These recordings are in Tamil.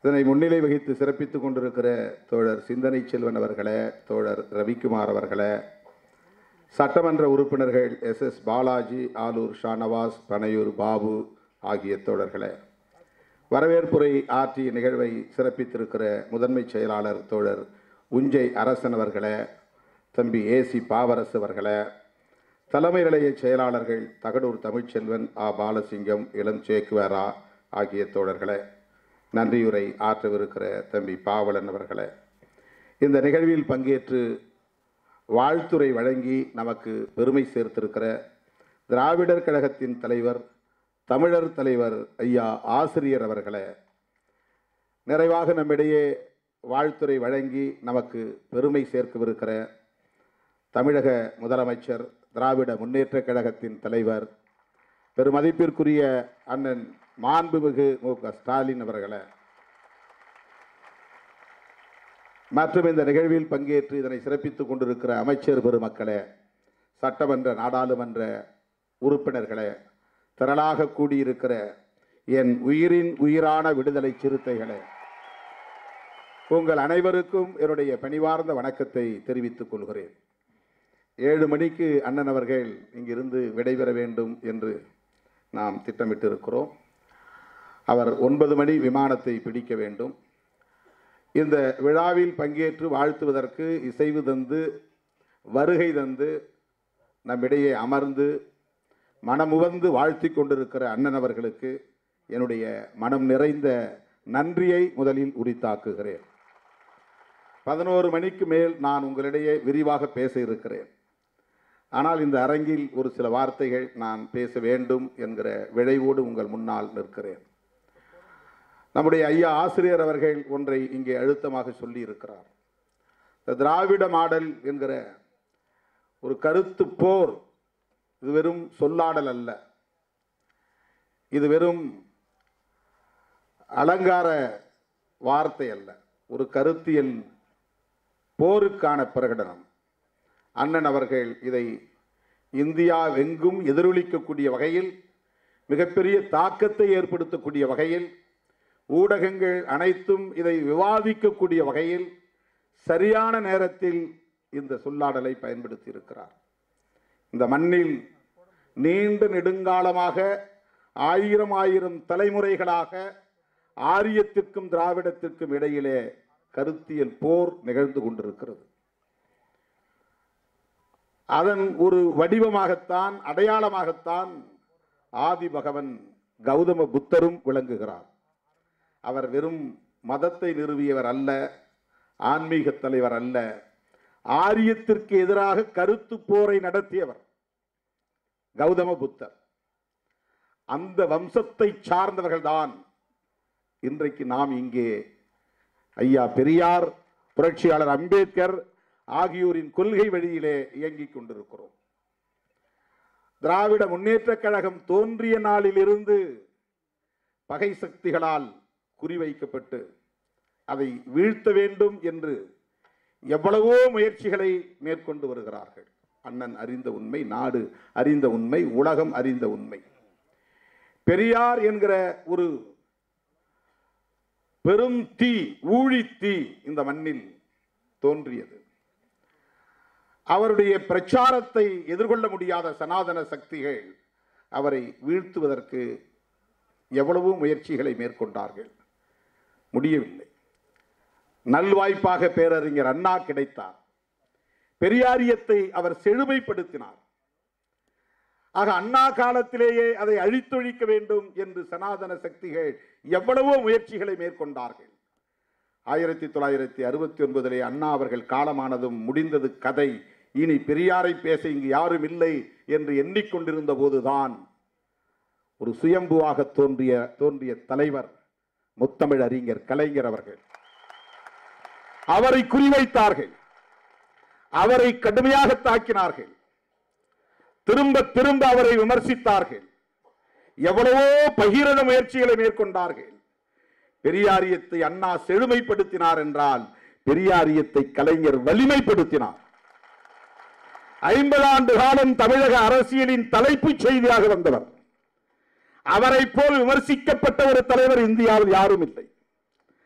இதனை முன்னிலை வகித்து சிறப்பித்துக் கொண்டிருக்கிற தோழர் சிந்தனை செல்வன் அவர்களே தோழர் ரவிக்குமார் அவர்களே சட்டமன்ற உறுப்பினர்கள் எஸ் எஸ் பாலாஜி ஆலூர் ஷானவாஸ் பனையூர் பாபு ஆகிய தோழர்களே வரவேற்புரை ஆற்றிய நிகழ்வை சிறப்பித்திருக்கிற முதன்மை செயலாளர் தோழர் உஞ்சை அரசன் அவர்களே தம்பி ஏசி பாவரசு அவர்களே தலைமை நிலைய செயலாளர்கள் தகடூர் தமிழ்ச்செல்வன் ஆ பாலசிங்கம் இளம் சேக்குவேரா ஆகிய தோழர்களே நன்றியுரை ஆற்றவிருக்கிற தம்பி பாவலன் அவர்களே இந்த நிகழ்வில் பங்கேற்று வாழ்த்துரை வழங்கி நமக்கு பெருமை சேர்த்திருக்கிற திராவிடர் கழகத்தின் தலைவர் தமிழர் தலைவர் ஐயா ஆசிரியர் அவர்களே நிறைவாக நம்மிடையே வாழ்த்துரை வழங்கி நமக்கு பெருமை சேர்க்கவிருக்கிற தமிழக முதலமைச்சர் திராவிட முன்னேற்றக் கழகத்தின் தலைவர் பெருமதிப்பிற்குரிய அண்ணன் மாண்புமிகு மு க ஸ்டாலின் அவர்களே மற்றும் இந்த நிகழ்வில் பங்கேற்று இதனை சிறப்பித்துக் கொண்டிருக்கிற அமைச்சர் பெருமக்களே சட்டமன்ற நாடாளுமன்ற உறுப்பினர்களே திரளாக கூடியிருக்கிற என் உயிரின் உயிரான விடுதலை சிறுத்தைகளே உங்கள் அனைவருக்கும் என்னுடைய பணிவார்ந்த வணக்கத்தை தெரிவித்துக் கொள்கிறேன் ஏழு மணிக்கு அண்ணன் அவர்கள் இங்கிருந்து விடைபெற வேண்டும் என்று நாம் திட்டமிட்டிருக்கிறோம் அவர் ஒன்பது மணி விமானத்தை பிடிக்க வேண்டும் இந்த விழாவில் பங்கேற்று வாழ்த்துவதற்கு இசைவு தந்து வருகை தந்து நம்மிடையே அமர்ந்து மனமுவந்து வாழ்த்தி கொண்டிருக்கிற அண்ணன் அவர்களுக்கு என்னுடைய மனம் நிறைந்த நன்றியை முதலில் உரித்தாக்குகிறேன் பதினோரு மணிக்கு மேல் நான் உங்களிடையே விரிவாக பேச இருக்கிறேன் ஆனால் இந்த அரங்கில் ஒரு சில வார்த்தைகள் நான் பேச வேண்டும் என்கிற விழைவோடு உங்கள் முன்னால் நிற்கிறேன் நம்முடைய ஐயா ஆசிரியர் அவர்கள் ஒன்றை இங்கே அழுத்தமாக சொல்லி இருக்கிறார் இந்த திராவிட மாடல் என்கிற ஒரு கருத்து போர் இது வெறும் சொல்லாடல் அல்ல இது வெறும் அலங்கார வார்த்தை அல்ல ஒரு கருத்தியல் போருக்கான பிரகடனம் அண்ணன் அவர்கள் இதை இந்தியாவெங்கும் எதிரொலிக்கக்கூடிய வகையில் மிகப்பெரிய தாக்கத்தை ஏற்படுத்தக்கூடிய வகையில் ஊடகங்கள் அனைத்தும் இதை விவாதிக்கக்கூடிய வகையில் சரியான நேரத்தில் இந்த சொல்லாடலை பயன்படுத்தி இருக்கிறார் இந்த மண்ணில் நீண்ட நெடுங்காலமாக ஆயிரம் ஆயிரம் தலைமுறைகளாக ஆரியத்திற்கும் திராவிடத்திற்கும் இடையிலே கருத்தியல் போர் நிகழ்ந்து கொண்டிருக்கிறது அதன் ஒரு வடிவமாகத்தான் அடையாளமாகத்தான் ஆதி பகவன் கௌதம புத்தரும் விளங்குகிறார் அவர் வெறும் மதத்தை நிறுவியவர் அல்ல ஆன்மீக தலைவர் அல்ல ஆரியத்திற்கு எதிராக கருத்து போரை நடத்தியவர் கௌதம புத்தர் அந்த வம்சத்தை சார்ந்தவர்கள்தான் இன்றைக்கு நாம் இங்கே ஐயா பெரியார் புரட்சியாளர் அம்பேத்கர் ஆகியோரின் கொள்கை வழியிலே இயங்கிக் கொண்டிருக்கிறோம் திராவிட முன்னேற்றக் கழகம் தோன்றிய நாளிலிருந்து பகை சக்திகளால் குறிவைக்கப்பட்டு அதை வீழ்த்த வேண்டும் என்று எவ்வளவோ முயற்சிகளை மேற்கொண்டு வருகிறார்கள் அண்ணன் அறிந்த உண்மை நாடு அறிந்த உண்மை உலகம் அறிந்த உண்மை பெரியார் என்கிற ஒரு பெரும் தீ ஊழி தீ இந்த மண்ணில் தோன்றியது அவருடைய பிரச்சாரத்தை எதிர்கொள்ள முடியாத சனாதன சக்திகள் அவரை வீழ்த்துவதற்கு எவ்வளவோ முயற்சிகளை மேற்கொண்டார்கள் முடியவில்லை நல்வாய்ப்பாக பேரறிஞர் அண்ணா கிடைத்தார் பெரியாரியத்தை அவர் செழுமைப்படுத்தினார் ஆக அண்ணா காலத்திலேயே அதை அழித்தொழிக்க வேண்டும் என்று சனாதன சக்திகள் எவ்வளவோ முயற்சிகளை மேற்கொண்டார்கள் ஆயிரத்தி தொள்ளாயிரத்தி அறுபத்தி ஒன்பதிலே அண்ணா அவர்கள் காலமானதும் முடிந்தது கதை இனி பெரியாரை பேச இங்கு யாரும் இல்லை என்று எண்ணிக்கொண்டிருந்த போதுதான் ஒரு சுயம்புவாக தோன்றிய தோன்றிய தலைவர் முத்தமிழ் அறிஞர் கலைஞர் அவர்கள் அவரை குறிவைத்தார்கள் அவரை கடுமையாக தாக்கினார்கள் திரும்ப திரும்ப அவரை விமர்சித்தார்கள் எவ்வளவோ பகிரத முயற்சிகளை மேற்கொண்டார்கள் பெரியாரியத்தை அண்ணா செழுமைப்படுத்தினார் என்றால் பெரியாரியத்தை கலைஞர் வலிமைப்படுத்தினார் ஐம்பது ஆண்டு காலம் தமிழக அரசியலின் தலைப்புச் செய்தியாக வந்தவர் அவரை போல் விமர்சிக்கப்பட்ட ஒரு தலைவர் இந்தியாவில் யாரும் இல்லை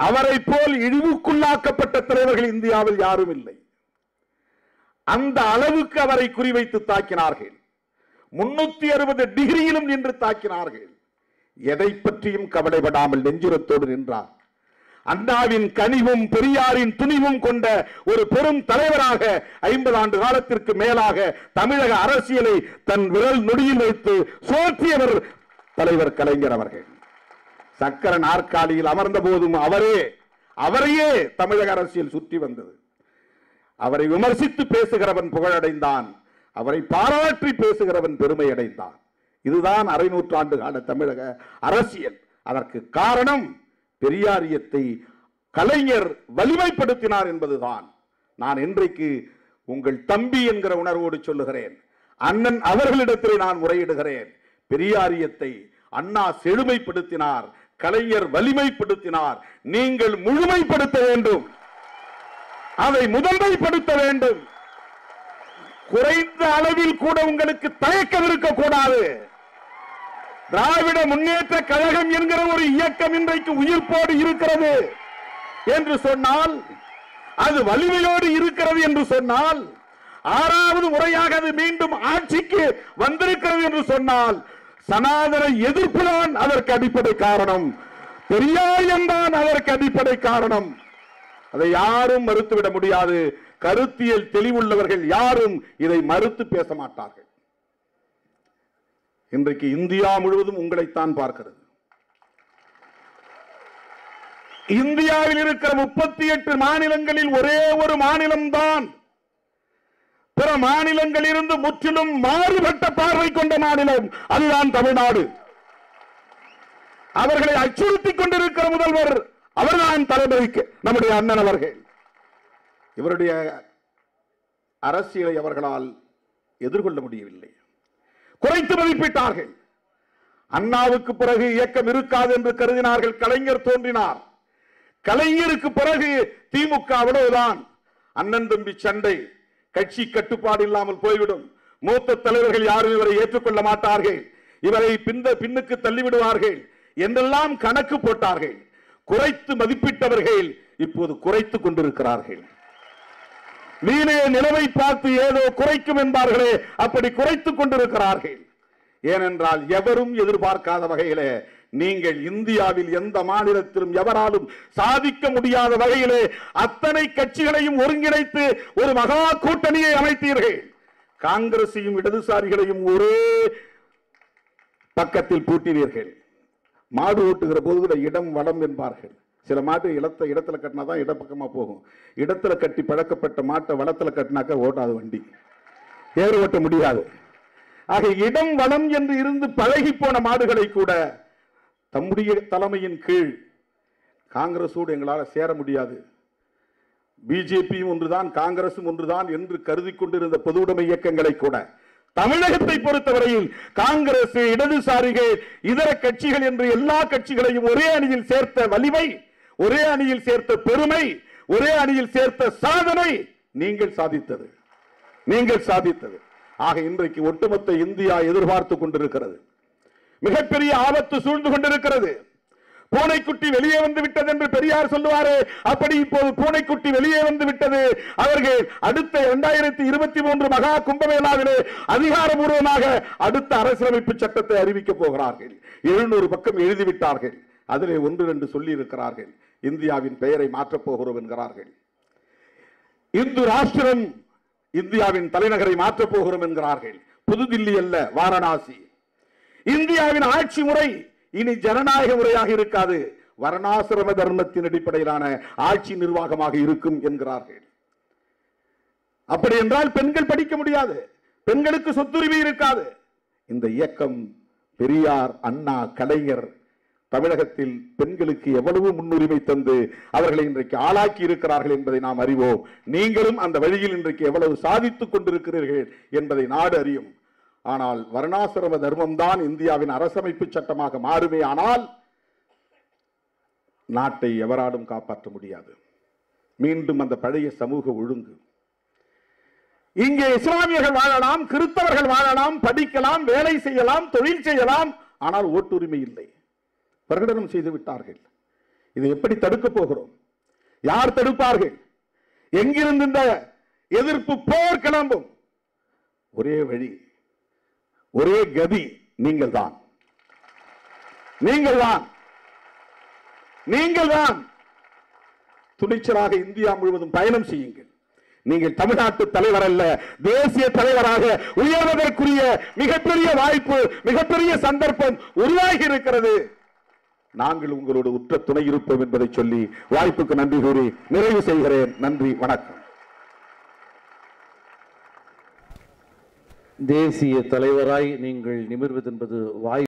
அவரை போல் இழிவுக்குள்ளாக்கப்பட்ட தலைவர்கள் இந்தியாவில் யாரும் இல்லை அந்த அளவுக்கு அவரை குறிவைத்து தாக்கினார்கள் முன்னூத்தி அறுபது டிகிரியிலும் நின்று தாக்கினார்கள் எதை பற்றியும் கவலைப்படாமல் நெஞ்சுரத்தோடு நின்றார் அண்ணாவின் கனிவும் பெரியாரின் துணிவும் கொண்ட ஒரு பெரும் தலைவராக ஐம்பது ஆண்டு காலத்திற்கு மேலாக தமிழக அரசியலை தன் விரல் நொடியில் வைத்து சோற்றியவர் தலைவர் கலைஞர் அவர்கள் சக்கர நாற்காலியில் அமர்ந்த போதும் அவரே அவரையே தமிழக அரசியல் சுற்றி வந்தது அவரை விமர்சித்து பேசுகிறவன் புகழடைந்தான் அவரை பாராட்டி பேசுகிறவன் பெருமை அடைந்தான் இதுதான் அரை நூற்றாண்டு கால தமிழக அரசியல் அதற்கு காரணம் பெரியாரியத்தை கலைஞர் வலிமைப்படுத்தினார் என்பதுதான் நான் இன்றைக்கு உங்கள் தம்பி என்கிற உணர்வோடு சொல்லுகிறேன் அண்ணன் அவர்களிடத்திலே நான் முறையிடுகிறேன் பெரியாரியத்தை அண்ணா செழுமைப்படுத்தினார் கலைஞர் வலிமைப்படுத்தினார் நீங்கள் முழுமைப்படுத்த வேண்டும் அதை முதன்மைப்படுத்த வேண்டும் குறைந்த அளவில் கூட உங்களுக்கு தயக்கம் இருக்கக்கூடாது திராவிட முன்னேற்ற கழகம் என்கிற ஒரு இயக்கம் இன்றைக்கு உயிர்ப்போடு இருக்கிறது என்று சொன்னால் அது வலிமையோடு இருக்கிறது என்று சொன்னால் ஆறாவது முறையாக அது மீண்டும் ஆட்சிக்கு வந்திருக்கிறது என்று சொன்னால் சனாதன எதிர்ப்புதான் அதற்கு அடிப்படை காரணம் பெரியாரியம் தான் அதற்கு அடிப்படை காரணம் அதை யாரும் மறுத்துவிட முடியாது கருத்தியல் தெளிவுள்ளவர்கள் யாரும் இதை மறுத்து பேச மாட்டார்கள் இன்றைக்கு இந்தியா முழுவதும் உங்களைத்தான் பார்க்கிறது இந்தியாவில் இருக்கிற முப்பத்தி எட்டு மாநிலங்களில் ஒரே ஒரு மாநிலம்தான் பிற மாநிலங்களிலிருந்து முற்றிலும் மாறுபட்ட பார்வை கொண்ட மாநிலம் அதுதான் தமிழ்நாடு அவர்களை அச்சுறுத்திக் கொண்டிருக்கிற முதல்வர் அவர்தான் தலைமைக்கு நம்முடைய அண்ணன் அவர்கள் இவருடைய அரசியலை அவர்களால் எதிர்கொள்ள முடியவில்லை குறைத்து மதிப்பிட்டார்கள் அண்ணாவுக்கு பிறகு இயக்கம் இருக்காது என்று கருதினார்கள் கலைஞர் தோன்றினார் கலைஞருக்கு பிறகு திமுக அவ்வளவுதான் அண்ணன் தம்பி சண்டை கட்சி கட்டுப்பாடு இல்லாமல் போய்விடும் மூத்த தலைவர்கள் யாரும் இவரை ஏற்றுக்கொள்ள மாட்டார்கள் இவரை பிந்த பின்னுக்கு தள்ளிவிடுவார்கள் என்றெல்லாம் கணக்கு போட்டார்கள் குறைத்து மதிப்பிட்டவர்கள் இப்போது குறைத்துக் கொண்டிருக்கிறார்கள் வீணே நிலவை பார்த்து ஏதோ குறைக்கும் என்பார்களே அப்படி குறைத்துக் கொண்டிருக்கிறார்கள் ஏனென்றால் எவரும் எதிர்பார்க்காத வகையிலே நீங்கள் இந்தியாவில் எந்த மாநிலத்திலும் எவராலும் சாதிக்க முடியாத வகையிலே அத்தனை கட்சிகளையும் ஒருங்கிணைத்து ஒரு மகா கூட்டணியை அமைத்தீர்கள் காங்கிரசையும் இடதுசாரிகளையும் ஒரே பக்கத்தில் பூட்டினீர்கள் மாடு ஓட்டுகிற போது கூட இடம் வளம் என்பார்கள் சில மாட்டு இடத்த இடத்துல கட்டினா தான் இடப்பக்கமா போகும் இடத்துல கட்டி பழக்கப்பட்ட மாட்டை வளத்துல கட்டினாக்கா ஓட்டாது வண்டி ஏறு ஓட்ட முடியாது ஆக இடம் வளம் என்று இருந்து பழகி போன மாடுகளை கூட தம்முடைய தலைமையின் கீழ் காங்கிரஸோடு எங்களால் சேர முடியாது பிஜேபியும் ஒன்றுதான் காங்கிரசும் ஒன்றுதான் என்று கருதி கொண்டிருந்த பொதுவுடைமை இயக்கங்களை கூட தமிழகத்தை பொறுத்தவரையில் காங்கிரஸ் இடதுசாரிகள் இதர கட்சிகள் என்று எல்லா கட்சிகளையும் ஒரே அணியில் சேர்த்த வலிமை ஒரே அணியில் சேர்த்த பெருமை ஒரே அணியில் சேர்த்த சாதனை நீங்கள் சாதித்தது நீங்கள் சாதித்தது ஆக இன்றைக்கு ஒட்டுமொத்த இந்தியா எதிர்பார்த்து கொண்டிருக்கிறது மிகப்பெரிய ஆபத்து சூழ்ந்து கொண்டிருக்கிறது பூனைக்குட்டி வெளியே வந்து விட்டது என்று பெரியார் சொல்லுவாரே அப்படி இப்போது பூனைக்குட்டி வெளியே வந்து விட்டது அவர்கள் அடுத்த இரண்டாயிரத்தி இருபத்தி மூன்று மகா கும்பமேளாவிலே அதிகாரபூர்வமாக அடுத்த அரசியலமைப்பு சட்டத்தை அறிவிக்கப் போகிறார்கள் எழுநூறு பக்கம் எழுதிவிட்டார்கள் அதிலே ஒன்று ரெண்டு சொல்லி இருக்கிறார்கள் இந்தியாவின் பெயரை மாற்றப் போகிறோம் என்கிறார்கள் இந்து ராஷ்டிரம் இந்தியாவின் தலைநகரை மாற்றப் போகிறோம் என்கிறார்கள் புதுதில்லி அல்ல வாரணாசி இந்தியாவின் ஆட்சி முறை இனி ஜனநாயக முறையாக இருக்காது வர்ணாசிரம தர்மத்தின் அடிப்படையிலான ஆட்சி நிர்வாகமாக இருக்கும் என்கிறார்கள் அப்படி என்றால் பெண்கள் படிக்க முடியாது பெண்களுக்கு சொத்துரிமை இருக்காது இந்த இயக்கம் பெரியார் அண்ணா கலைஞர் தமிழகத்தில் பெண்களுக்கு எவ்வளவு முன்னுரிமை தந்து அவர்களை இன்றைக்கு ஆளாக்கி இருக்கிறார்கள் என்பதை நாம் அறிவோம் நீங்களும் அந்த வழியில் இன்றைக்கு எவ்வளவு சாதித்துக் கொண்டிருக்கிறீர்கள் என்பதை நாடு அறியும் ஆனால் வர்ணாசிரம தர்மம் தான் இந்தியாவின் அரசமைப்பு சட்டமாக மாறுமே ஆனால் நாட்டை எவராலும் காப்பாற்ற முடியாது மீண்டும் அந்த பழைய சமூக ஒழுங்கு இங்கே இஸ்லாமியர்கள் வாழலாம் கிறிஸ்தவர்கள் வாழலாம் படிக்கலாம் வேலை செய்யலாம் தொழில் செய்யலாம் ஆனால் ஓட்டுரிமை இல்லை பிரகடனம் செய்து விட்டார்கள் இதை எப்படி தடுக்க போகிறோம் யார் தடுப்பார்கள் எங்கிருந்து இந்த எதிர்ப்பு போர் கிளம்பும் ஒரே வழி ஒரே கதி நீங்கள் தான் நீங்கள் தான் நீங்கள் தான் துணிச்சலாக இந்தியா முழுவதும் பயணம் செய்யுங்கள் நீங்கள் தமிழ்நாட்டு தலைவர் அல்ல தேசிய தலைவராக உயர்வதற்குரிய மிகப்பெரிய வாய்ப்பு மிகப்பெரிய சந்தர்ப்பம் உருவாகி இருக்கிறது நாங்கள் உங்களோட உற்ற துணை இருப்போம் என்பதை சொல்லி வாய்ப்புக்கு நன்றி கூறி நிறைவு செய்கிறேன் நன்றி வணக்கம் தேசிய தலைவராய் நீங்கள் நிமிர்வது என்பது வாய்